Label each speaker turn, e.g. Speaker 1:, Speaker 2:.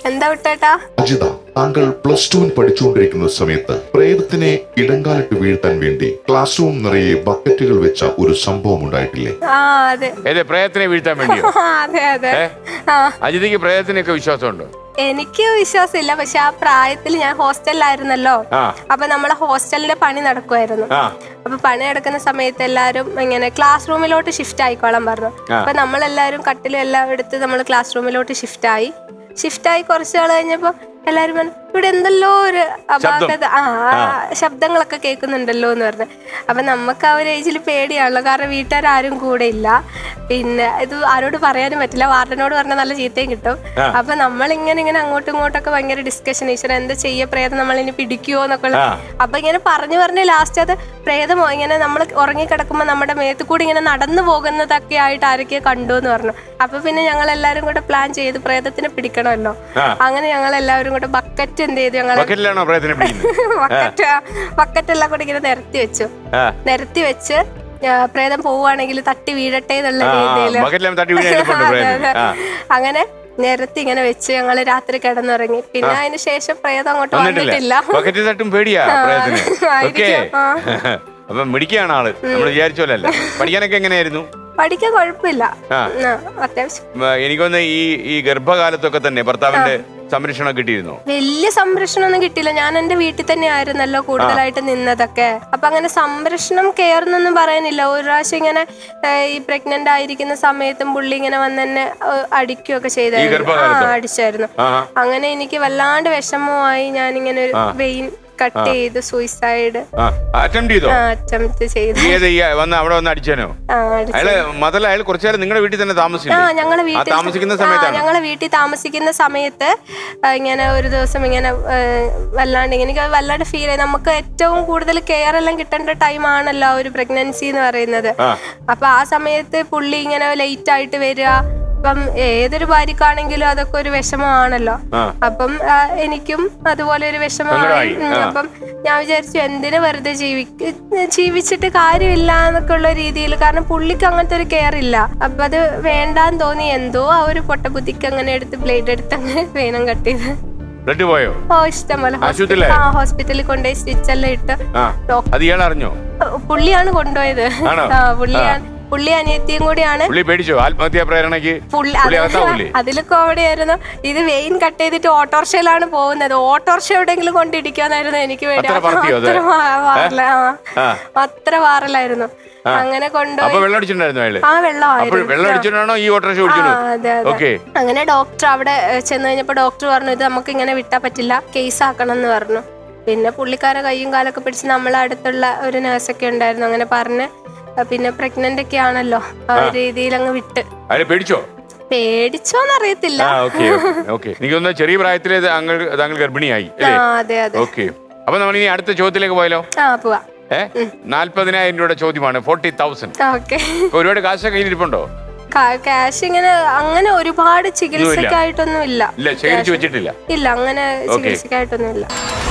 Speaker 1: എന്താ വിട്ടേട്ടാ
Speaker 2: അജിത താങ്കൾ പ്ലസ് ടുവിൽ പഠിച്ചുകൊണ്ടിരിക്കുന്ന സമയത്ത് പ്രേതത്തിനെ ഇടങ്കാലിട്ട് വീഴ്ത്താൻ വേണ്ടി ക്ലാസ് റൂം നിറയെ ബക്കറ്റുകൾ വെച്ച ഒരു സംഭവം ഉണ്ടായിട്ടില്ലേ
Speaker 1: ആ അതെ
Speaker 3: ഏത് പ്രേതത്തിനെ വീഴ്ത്താൻ വേണ്ടിയോ
Speaker 1: ആ, അതെ അതെ
Speaker 3: ഏ?
Speaker 1: ആ
Speaker 3: അജിതയ്ക്ക് പ്രേതത്തിനൊക്കെ വിശ്വാസമുണ്ടോ
Speaker 1: എനിക്ക് വിശ്വാസമില്ല പക്ഷെ ആ പ്രായത്തിൽ ഞാൻ ഹോസ്റ്റലിലായിരുന്നല്ലോ
Speaker 3: ആ.
Speaker 1: അപ്പൊ നമ്മളെ ഹോസ്റ്റലിന്റെ പണി നടക്കുമായിരുന്നു
Speaker 3: ആ
Speaker 1: അപ്പൊ പണി നടക്കുന്ന സമയത്ത് എല്ലാരും ഇങ്ങനെ ക്ലാസ് റൂമിലോട്ട് ഷിഫ്റ്റ് ആയിക്കോളാൻ പറഞ്ഞു അപ്പൊ നമ്മളെല്ലാരും കട്ടിലും എല്ലാം എടുത്ത് നമ്മൾ ക്ലാസ് റൂമിലോട്ട് ഷിഫ്റ്റ് ആയി ഷിഫ്റ്റ് ആയി കുറച്ച് നാൾ കഴിഞ്ഞപ്പോ എല്ലാരും പറഞ്ഞു ഇവിടെ എന്തെല്ലോ ഒരു അപാകത ആ ആ, ശബ്ദങ്ങളൊക്കെ കേൾക്കുന്നുണ്ടല്ലോ എന്ന് പറഞ്ഞു അപ്പൊ നമുക്ക് ആ ഒരു ഏജിൽ പേടിയാണല്ലോ കാരണം വീട്ടുകാരും കൂടെ ഇല്ല പിന്നെ ഇത് ആരോട് പറയാനും പറ്റില്ല വാർഡനോട് പറഞ്ഞാൽ നല്ല ചീത്തയും കിട്ടും അപ്പൊ നമ്മളിങ്ങനെ ഇങ്ങനെ അങ്ങോട്ടും ഇങ്ങോട്ടൊക്കെ ഭയങ്കര ഡിസ്കഷൻ ഈശ്വരൻ എന്താ ചെയ്യ പ്രേതം നമ്മൾ ഇനി പിടിക്കുവോ എന്നൊക്കെ ഉള്ള- അപ്പൊ ഇങ്ങനെ പറഞ്ഞു പറഞ്ഞ് ലാസ്റ്റ് അത് പ്രേതമോ ഇങ്ങനെ നമ്മൾ ഉറങ്ങിക്കിടക്കുമ്പോൾ നമ്മുടെ മേത്ത് കൂടി ഇങ്ങനെ നടന്നു പോകുന്നതൊക്കെ ആയിട്ട് ആരൊക്കെയോ കണ്ടു എന്ന് പറഞ്ഞു അപ്പൊ പിന്നെ ഞങ്ങൾ എല്ലാവരും കൂടെ പ്ലാൻ ചെയ്ത് പ്രേതത്തിനെ പിടിക്കണമല്ലോ അങ്ങനെ ഞങ്ങൾ എല്ലാവരും കൂടെ ബക്കറ്റ് എന്ത് ചെയ്തു ഞങ്ങൾ
Speaker 3: ബക്കറ്റിലാണോ പ്രേതത്തിനെ പിടിക്കുന്നത്
Speaker 1: ബക്കറ്റ് ബക്കറ്റ് എല്ലാം കൂടി ഇങ്ങനെ നിരത്തി വെച്ചു
Speaker 3: ആ.
Speaker 1: നിരത്തി വെച്ച് ആ, പ്രേതം പോവുകയാണെങ്കിൽ തട്ടി വീഴട്ടെ എന്നുള്ള
Speaker 3: ആ,
Speaker 1: രീതിയിൽ
Speaker 3: ബക്കറ്റിലാകുമ്പോൾ തട്ടി വീഴാൻ എളുപ്പമുണ്ട് പ്രേതം ആ
Speaker 1: അങ്ങനെ നിരത്തി ഇങ്ങനെ വെച്ച് ഞങ്ങൾ രാത്രി കിടന്നുറങ്ങി പിന്നെ അതിന് ശേഷം പ്രേതം അങ്ങോട്ട് വന്നിട്ടില്ല
Speaker 3: വന്നിട്ടില്ല ബക്കറ്റ് തട്ടും പേടിയാ പ്രേതത്തിന് ഓക്കെ
Speaker 1: ആയിരിക്കും, ആ.
Speaker 3: അപ്പൊ മിടിക്കാണ് ആള് നമ്മൾ വിചാരിച്ച പോലെ അല്ല പഠിക്കാനൊക്കെ എങ്ങനെയായിരുന്നു
Speaker 1: പഠിക്കാൻ കുഴപ്പമില്ല
Speaker 3: ആ.
Speaker 1: ആ, അത്യാവശ്യം
Speaker 3: ഉം, എനിക്കൊന്ന് ഈ ഈ ഗർഭകാലത്തൊക്കെ തന്നെ ഭർത്താവിന്റെ സംരക്ഷണം കിട്ടിയിരുന്നോ
Speaker 1: വലിയ സംരക്ഷണമൊന്നും കിട്ടിയില്ല ഞാൻ എന്റെ വീട്ടിൽ തന്നെ ആയിരുന്നല്ലോ കൂടുതലായിട്ട് നിന്നതൊക്കെ അപ്പൊ അങ്ങനെ സംരക്ഷണം കെയർ എന്നൊന്നും പറയാനില്ല ഒരു പ്രാവശ്യം ഇങ്ങനെ ഏഹ്, ഈ പ്രഗ്നന്റ് ആയിരിക്കുന്ന സമയത്തും പുള്ളി ഇങ്ങനെ വന്ന് എന്നെ ഏഹ്, അടിക്കുകയൊക്കെ ചെയ്തായിരുന്നു ആ
Speaker 3: ഗർഭകാലത്തോ?
Speaker 1: അടിച്ചായിരുന്നു
Speaker 3: ആഹാ.
Speaker 1: അങ്ങനെ എനിക്ക് വല്ലാണ്ട് വിഷമമായി ഞാൻ ഇങ്ങനെ ഒരു വെയിൻ കട്ട് ചെയ്ത് സൂയിസൈഡ്
Speaker 3: ആ അറ്റംപ്റ്റ് ചെയ്തോ
Speaker 1: അറ്റംപ്റ്റ് ചെയ്തു
Speaker 3: നീ ഏത് ഈ വന്ന് അവിടെ വന്ന് അടിച്ചേനോ
Speaker 1: ആ, അടിച്ചു.
Speaker 3: അയാള് മതല അയാൾ കുറച്ചു നേരം നിങ്ങളുടെ വീട്ടിൽ തന്നെ
Speaker 1: ആ
Speaker 3: താമസിച്ചില്ലേ
Speaker 1: ഞങ്ങളെ
Speaker 3: ആ
Speaker 1: വീട്ടിൽ
Speaker 3: താമസിക്കുന്ന
Speaker 1: ആ,
Speaker 3: സമയത്താണ്
Speaker 1: ഞങ്ങളെ വീട്ടിൽ താമസിക്കുന്ന സമയത്ത് ആ, ഇങ്ങനെ ഒരു ദിവസം ഇങ്ങനെ ആ, വല്ലാണ്ട് ഇങ്ങനെ എനിക്ക് വല്ലാണ്ട് ഫീൽ ആയി നമുക്ക് ഏറ്റവും കൂടുതൽ കെയർ എല്ലാം കിട്ടേണ്ട ടൈം ആണല്ലോ ആ ഒരു പ്രഗ്നൻസി എന്ന് പറയുന്നത്
Speaker 3: ആ.
Speaker 1: അപ്പൊ ആ സമയത്ത് പുള്ളി ഇങ്ങനെ ലേറ്റ് ആയിട്ട് വരിക അപ്പം ഏതൊരു ഭാര്യക്കാണെങ്കിലും അതൊക്കെ ഒരു വിഷമമാണല്ലോ
Speaker 3: ആ.
Speaker 1: അപ്പം ആ, എനിക്കും അതുപോലെ ഒരു വിഷമമായി
Speaker 3: സങ്കടമായി.
Speaker 1: ഉം,
Speaker 3: ആ.
Speaker 1: അപ്പം ഞാൻ വിചാരിച്ചു എന്തിനു വെറുതെ ജീവിക്ക ജീവിച്ചിട്ട് കാര്യമില്ല എന്നൊക്കെ ഉള്ള രീതിയിൽ കാരണം പുള്ളിക്ക് അങ്ങനത്തെ ഒരു കെയർ ഇല്ല അപ്പൊ അത് വേണ്ടാന്ന് തോന്നി എന്തോ ആ ഒരു പൊട്ട ബുദ്ധിക്ക് അങ്ങനെ എടുത്ത് ബ്ലേഡ് എടുത്ത് അങ്ങനെ വേനം കട്ട് ചെയ്ത്
Speaker 3: ബ്ലഡ് പോയോ
Speaker 1: ഓ ഇഷ്ടം പോലെ
Speaker 3: ആശുപത്രിയിലെ?
Speaker 1: ആ ഹോസ്പിറ്റലിൽ കൊണ്ടുപോയി സ്റ്റിച്ച് എല്ലാം ഇട്ട്
Speaker 3: ആ
Speaker 1: ഡോക്ടർ
Speaker 3: അത് ഇയാൾ അറിഞ്ഞോ
Speaker 1: പുള്ളിയാണ് കൊണ്ടുപോയത്
Speaker 3: ആണോ?
Speaker 1: ആ പുള്ളിയാണ് പുള്ളി അനിയത്തിയും കൂടിയാണ്
Speaker 3: പുള്ളി പേടിച്ചോ ആത്മഹത്യാ പ്രേരണയ്ക്ക്
Speaker 1: പുള്ളി
Speaker 3: പുള്ളി അകത്താവൂലേ
Speaker 1: അതിൽ കോമഡിയായിരുന്നു ഇത് വെയിൻ കട്ട് ചെയ്തിട്ട് ഓട്ടോറിക്ഷയിലാണ് പോകുന്നത് ഓട്ടോറിക്ഷ എവിടെയെങ്കിലും കൊണ്ടിടിക്കാന്നായിരുന്നു എനിക്ക് വേണ്ടി
Speaker 3: അത്ര പറത്തിയോ അത്?
Speaker 1: അത്ര വാ- വാറല, ആ.
Speaker 3: ആ.
Speaker 1: അത്ര വാറലായിരുന്നു അങ്ങനെ
Speaker 3: അപ്പൊ
Speaker 1: കൊണ്ടുപോയി
Speaker 3: വെള്ളം അടിച്ചിട്ടുണ്ടായിരുന്നു അയാള്
Speaker 1: ആ
Speaker 3: അപ്പോൾ
Speaker 1: വെള്ളമായിരുന്നു
Speaker 3: വെള്ളം അടിച്ചിട്ടാണോ ഈ ഓട്ടോറിക്ഷ
Speaker 1: ആ,
Speaker 3: ഓടിച്ചത്
Speaker 1: അതെ അതെ
Speaker 3: ഓക്കെ
Speaker 1: അങ്ങനെ ഡോക്ടർ അവിടെ ഏഹ്, ചെന്ന് കഴിഞ്ഞപ്പോ ഡോക്ടർ പറഞ്ഞു ഇത് നമുക്ക് ഇങ്ങനെ വിട്ടാ പറ്റില്ല കേസ് ആക്കണം എന്ന് പറഞ്ഞു പിന്നെ പുള്ളിക്കാരെ കയ്യും കാലൊക്കെ പിടിച്ച് നമ്മളെ അടുത്തുള്ള ഒരു നേഴ്സൊക്കെ ഉണ്ടായിരുന്നു അങ്ങനെ പറഞ്ഞ് അഹ് പിന്നെ പ്രഗ്നന്റ് ഒക്കെ ആണല്ലോ ആ ഒരു രീതിയിൽ അങ്ങ് വിട്ട്
Speaker 3: അയാൾ പേടിച്ചോ
Speaker 1: പേടിച്ചോന്നറിയത്തില്ല
Speaker 3: ആ ഓക്കെ ഓക്കെ എനിക്ക് തോന്നുന്നു ചെറിയ പ്രായത്തിലെ താങ്കൾ താങ്കൾ ഗർഭിണിയായി
Speaker 1: ആ
Speaker 3: അല്ലേ
Speaker 1: അതെ അതെ
Speaker 3: ഓക്കെ അപ്പൊ നമ്മൾ ഇനി അടുത്ത ചോദ്യത്തിലേക്ക് പോയാലോ
Speaker 1: ആ പോവാ
Speaker 3: ഏ നാല്പതിനായിരം രൂപയുടെ ചോദ്യമാണ് ഫോർട്ടി തൗസൻഡ്
Speaker 1: ഓക്കെ
Speaker 3: ഒരുപാട് കാശൊക്കെ കയ്യിലിരിപ്പുണ്ടോ
Speaker 1: ക്യാഷ് ഇങ്ങനെ അങ്ങനെ ഒരുപാട് ചികിത്സക്കായിട്ടൊന്നും ഇല്ല
Speaker 3: ഇല്ല ശേഖരിച്ചു വെച്ചിട്ടില്ല
Speaker 1: ഇല്ല അങ്ങനെ ചികിത്സക്കായിട്ടൊന്നും ഇല്ല